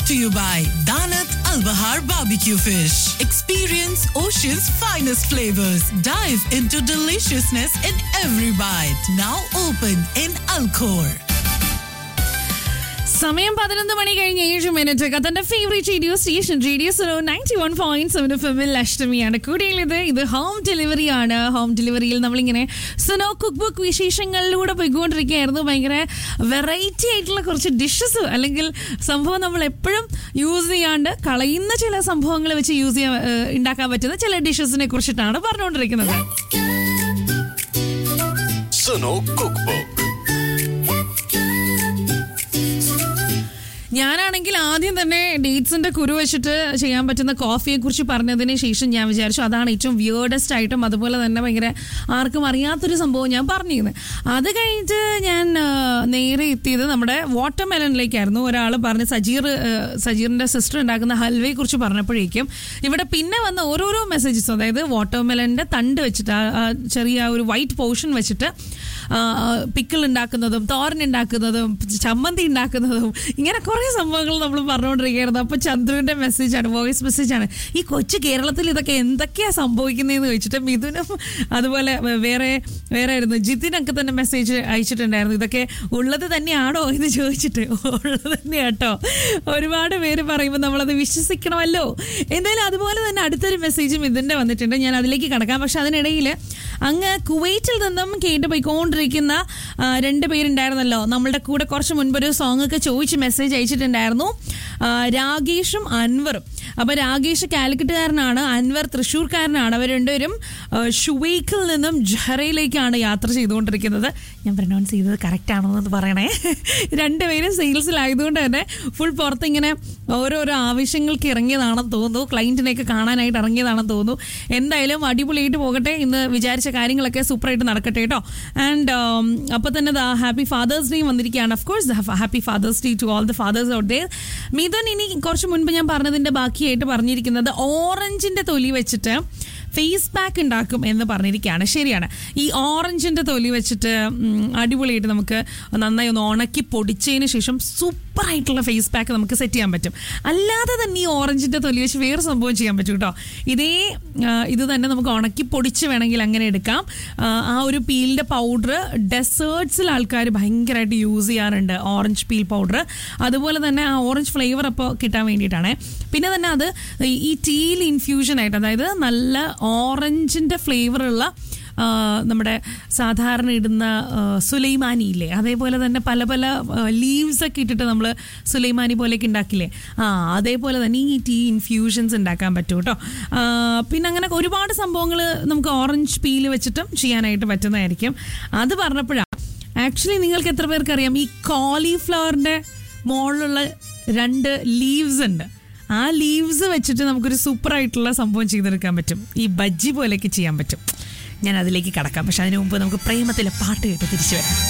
brought to you by Danat Al Bahar Barbecue Fish. Experience Ocean's finest flavors. Dive into deliciousness in every bite. Now open in Alcor. സമയം പതിനൊന്ന് മണി കഴിഞ്ഞ് ഏഴ് minute കത്തന്റെ favourite radio station radio സോ ninety one point seven F എമ്മിൽ അഷ്ടമിയാണ് കൂടിയുള്ളത് ഇത് ഹോം ഡെലിവറി ആണ് ഹോം ഡെലിവറിയിൽ നമ്മളിങ്ങനെ സുനോ കുക്ക് ബുക്ക് വിശേഷങ്ങളിലൂടെ പോയിക്കൊണ്ടിരിക്കുകയായിരുന്നു ഭയങ്കര വെറൈറ്റി ആയിട്ടുള്ള കുറച്ച് ഡിഷസ് അല്ലെങ്കിൽ സംഭവം നമ്മൾ എപ്പോഴും യൂസ് ചെയ്യാണ്ട് കളയുന്ന ചില സംഭവങ്ങൾ വെച്ച് യൂസ് ചെയ്യാൻ ഏഹ്, ഉണ്ടാക്കാൻ പറ്റുന്ന ചില ഡിഷസിനെ കുറിച്ചിട്ടാണ് പറഞ്ഞുകൊണ്ടിരിക്കുന്നത് സുനോ കുക്ക് ബുക്ക് ഞാനാണെങ്കിൽ ആദ്യം തന്നെ ഡേറ്റ്സിന്റെ കുരു വെച്ചിട്ട് ചെയ്യാൻ പറ്റുന്ന കോഫിയെ കുറിച്ച് പറഞ്ഞതിന് ശേഷം ഞാൻ വിചാരിച്ചു അതാണ് ഏറ്റവും വിയേർഡസ്റ്റ് ആയിട്ടും അതുപോലെ തന്നെ ഭയങ്കര ആർക്കും അറിയാത്തൊരു സംഭവം ഞാൻ പറഞ്ഞിരുന്നത് അത് കഴിഞ്ഞിട്ട് ഞാൻ ആ, നേരെ എത്തിയത് നമ്മുടെ വാട്ടർ മെലനിലേക്കായിരുന്നു ഒരാൾ പറഞ്ഞ് സജീർ ആ, സജീറിന്റെ സിസ്റ്റർ ഉണ്ടാക്കുന്ന ഹൽവയെ കുറിച്ച് പറഞ്ഞപ്പോഴേക്കും ഇവിടെ പിന്നെ വന്ന ഓരോരോ മെസ്സേജസ് അതായത് വാട്ടർ മെലന്റെ തണ്ട് വെച്ചിട്ട് ആ- ആ ചെറിയ ആ ഒരു വൈറ്റ് പോർഷൻ വെച്ചിട്ട് പിക്കിൾ ഉണ്ടാക്കുന്നതും തോരൻ ഉണ്ടാക്കുന്നതും ചമ്മന്തി ഉണ്ടാക്കുന്നതും ഇങ്ങനെ കുറേ സംഭവങ്ങൾ നമ്മൾ പറഞ്ഞുകൊണ്ടിരിക്കുകയായിരുന്നു അപ്പോൾ ചന്ദ്രുവിൻ്റെ മെസ്സേജാണ് വോയിസ് മെസ്സേജാണ് ഈ കൊച്ചു കേരളത്തിൽ ഇതൊക്കെ എന്തൊക്കെയാണ് സംഭവിക്കുന്നതെന്ന് ചോദിച്ചിട്ട് മിഥുനും അതുപോലെ വേറെ വേറെ ആയിരുന്നു ജിതിനൊക്കെ തന്നെ മെസ്സേജ് അയച്ചിട്ടുണ്ടായിരുന്നു ഇതൊക്കെ ഉള്ളത് തന്നെയാണോ എന്ന് ചോദിച്ചിട്ട് ഉള്ളത് തന്നെയാട്ടോ ഒരുപാട് പേര് പറയുമ്പോൾ നമ്മളത് വിശ്വസിക്കണമല്ലോ എന്തായാലും അതുപോലെ തന്നെ അടുത്തൊരു മെസ്സേജും ഇതിൻ്റെ വന്നിട്ടുണ്ട് ഞാൻ അതിലേക്ക് കടക്കാം പക്ഷെ അതിനിടയിൽ അങ്ങ് കുവൈറ്റിൽ നിന്നും കേട്ട് പോയിക്കൊണ്ടിരിക്കുന്ന ആ, രണ്ട് പേരുണ്ടായിരുന്നല്ലോ നമ്മളുടെ കൂടെ കുറച്ച് മുൻപ് ഒരു സോങ് ഒക്കെ ചോദിച്ച് മെസ്സേജ് അയച്ചിട്ടുണ്ടായിരുന്നു ആ, രാഗേഷും അൻവറും അപ്പോൾ രാഗേഷ് കാലിക്കറ്റുകാരനാണ് അൻവർ തൃശ്ശൂർക്കാരനാണ് അവർ രണ്ടുപേരും ആ, ഷുവൈക്കിൽ നിന്നും ജഹറയിലേക്കാണ് യാത്ര ചെയ്തുകൊണ്ടിരിക്കുന്നത് ഞാൻ പ്രൊനൗൺസ് ചെയ്തത് കറക്റ്റ് ആണോ എന്ന് പറയണേ രണ്ടുപേരും സെയിൽസിലായതുകൊണ്ട് തന്നെ ഫുൾ പുറത്ത് ഇങ്ങനെ ഓരോരോ ആവശ്യങ്ങൾക്ക് ഇറങ്ങിയതാണെന്ന് തോന്നുന്നു ക്ലയൻറ്റിനെയൊക്കെ കാണാനായിട്ട് ഇറങ്ങിയതാണെന്ന് തോന്നുന്നു എന്തായാലും അടിപൊളിയായിട്ട് പോകട്ടെ ഇന്ന് വിചാരിച്ച കാര്യങ്ങളൊക്കെ സൂപ്പറായിട്ട് നടക്കട്ടെ കേട്ടോ ആൻഡ് അപ്പോൾ തന്നെ ഹാപ്പി ഫാദേഴ്സ് ഡേയും വന്നിരിക്കുകയാണ് of course happy father's day to all the fathers out there Mithun ഇനി കുറച്ച് മുൻപ് ഞാൻ പറഞ്ഞതിൻ്റെ ബാക്കിയായിട്ട് പറഞ്ഞിരിക്കുന്നത് ഓറഞ്ചിൻ്റെ തൊലി വെച്ചിട്ട് ഫേസ് പാക്ക് ഉണ്ടാക്കും എന്ന് പറഞ്ഞിരിക്കുകയാണ് ശരിയാണ് ഈ ഓറഞ്ചിൻ്റെ തൊലി വെച്ചിട്ട് ഉം, അടിപൊളിയായിട്ട് നമുക്ക് നന്നായി ഒന്ന് ഉണക്കി പൊടിച്ചതിന് ശേഷം സൂപ്പറായിട്ടുള്ള ഫേസ് പാക്ക് നമുക്ക് സെറ്റ് ചെയ്യാൻ പറ്റും അല്ലാതെ തന്നെ ഈ ഓറഞ്ചിൻ്റെ തൊലി വെച്ച് വേറെ സംഭവം ചെയ്യാൻ പറ്റും കേട്ടോ ഇതേ ആ, ഇത് തന്നെ നമുക്ക് ഉണക്കി പൊടിച്ച് വേണമെങ്കിൽ അങ്ങനെ എടുക്കാം ആ, ആ ഒരു പീലിൻ്റെ പൗഡർ ഡെസേർട്സിൽ ആൾക്കാർ ഭയങ്കരമായിട്ട് യൂസ് ചെയ്യാറുണ്ട് ഓറഞ്ച് പീൽ പൗഡർ അതുപോലെ തന്നെ ആ ഓറഞ്ച് ഫ്ലേവർ അപ്പോൾ കിട്ടാൻ വേണ്ടിയിട്ടാണ് പിന്നെ തന്നെ അത് ഈ ടീൽ ഇൻഫ്യൂഷൻ ആയിട്ട് അതായത് നല്ല ഓറഞ്ചിൻ്റെ ഫ്ലേവറുള്ള ആ, നമ്മുടെ സാധാരണ ഇടുന്ന ആ, സുലൈമാനി ഇല്ലേ അതേപോലെ തന്നെ പല പല ലീവ്സ് ഒക്കെ ഇട്ടിട്ട് നമ്മൾ സുലൈമാനി പോലെയൊക്കെ ഉണ്ടാക്കില്ലേ ആ അതേപോലെ തന്നെ ഈ ടീ ഇൻഫ്യൂഷൻസ് ഉണ്ടാക്കാൻ പറ്റും കേട്ടോ ആ, പിന്നെ അങ്ങനെ ഒരുപാട് സംഭവങ്ങൾ നമുക്ക് ഓറഞ്ച് പീല് വെച്ചിട്ടും ചെയ്യാനായിട്ട് പറ്റുന്നതായിരിക്കും അത് പറഞ്ഞപ്പോഴാണ് ആക്ച്വലി നിങ്ങൾക്ക് എത്ര പേർക്ക് അറിയാം ഈ കോളിഫ്ലവറിൻ്റെ മുകളിലുള്ള രണ്ട് ലീവ്സ് ഉണ്ട് ആ ലീവ്സ് വെച്ചിട്ട് നമുക്കൊരു സൂപ്പർ ആയിട്ടുള്ള സംഭവം ചെയ്തെടുക്കാൻ പറ്റും ഈ ബജ്ജി പോലെയൊക്കെ ചെയ്യാൻ പറ്റും ഞാൻ അതിലേക്ക് കടക്കാം പക്ഷെ അതിനു മുമ്പ് നമുക്ക് പ്രേമത്തിലെ പാട്ട് കേട്ട് തിരിച്ചു വരാം